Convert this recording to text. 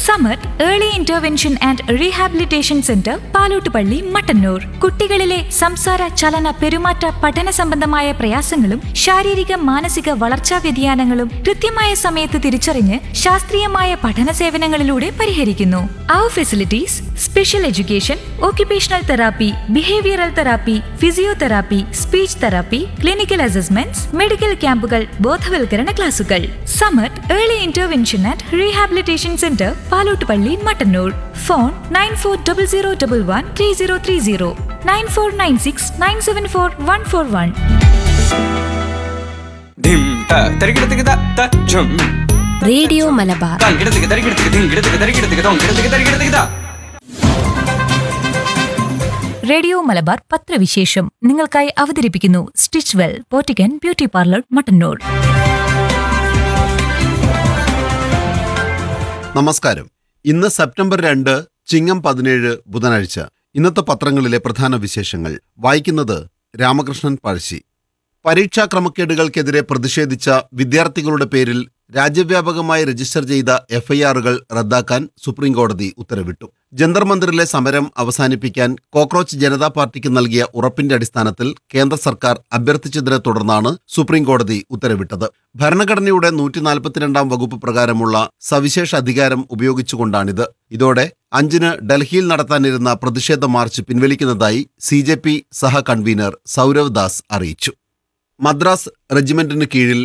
സമത് early intervention and rehabilitation centre Palottupalli Mattannur കുട്ടികളിലെ സംസാര ചലന പെരുമാറ്റ പഠന സംബന്ധമായ പ്രയാസങ്ങളും ശാരീരിക മാനസിക വളർച്ചാ വ്യതിയാനങ്ങളും കൃത്യമായ സമയത്ത് തിരിച്ചറിഞ്ഞ് ശാസ്ത്രീയമായ പഠന സേവനങ്ങളിലൂടെ പരിഹരിക്കുന്നു അവർ facilities special education occupational therapy behavioural therapy physiotherapy speech therapy clinical assessments medical ക്യാമ്പുകൾ ബോധവൽക്കരണ ക്ലാസുകൾ Samath early intervention and rehabilitation centre Palottupalli Mattannur phone nine four double zero double one three zero three zero nine four nine six nine seven four one four one ധിം ത തരികിടത്തിക്ക് ത ത ഝും radio Malabar താൻ കിടത്തിക്ക് തരികിടത്തിക്ക് ധിം കിടത്തിക്ക് തരികിടത്തിക്ക് തോം കിടത്തിക്ക് തരികിടത്തിക്ക് ത റേഡിയോ മലബാർ പത്രവിശേഷം നിങ്ങൾക്കായി അവതരിപ്പിക്കുന്നു Stitch Well Pottikkan beauty parlour Mattannur നമസ്കാരം ഇന്ന് സെപ്റ്റംബർ രണ്ട് ചിങ്ങം പതിനേഴ് ബുധനാഴ്ച ഇന്നത്തെ പത്രങ്ങളിലെ പ്രധാന വിശേഷങ്ങൾ വായിക്കുന്നത് രാമകൃഷ്ണൻ പഴശ്ശി പരീക്ഷാ ക്രമക്കേടുകൾക്കെതിരെ പ്രതിഷേധിച്ച വിദ്യാർത്ഥികളുടെ പേരിൽ രാജ്യവ്യാപകമായി രജിസ്റ്റർ ചെയ്ത എഫ്ഐആറുകൾ റദ്ദാക്കാൻ സുപ്രീംകോടതി ഉത്തരവിട്ടു ജന്തർ മന്ദിറിലെ സമരം അവസാനിപ്പിക്കാൻ കോക്രോച്ച് ജനതാ പാർട്ടിക്ക് നൽകിയ ഉറപ്പിന്റെ അടിസ്ഥാനത്തിൽ കേന്ദ്ര സർക്കാർ അഭ്യർത്ഥിച്ചതിനെ തുടർന്നാണ് സുപ്രീംകോടതി ഉത്തരവിട്ടത് ഭരണഘടനയുടെ നൂറ്റി നാൽപ്പത്തിരണ്ടാം വകുപ്പ് പ്രകാരമുള്ള സവിശേഷ അധികാരം ഉപയോഗിച്ചുകൊണ്ടാണിത് ഇതോടെ അഞ്ചിന് ഡൽഹിയിൽ നടത്താനിരുന്ന പ്രതിഷേധ മാർച്ച് പിൻവലിക്കുന്നതായി സി ജെ പി സഹ കൺവീനർ സൗരവ് ദാസ് അറിയിച്ചു മദ്രാസ് റെജിമെന്റിന് കീഴിൽ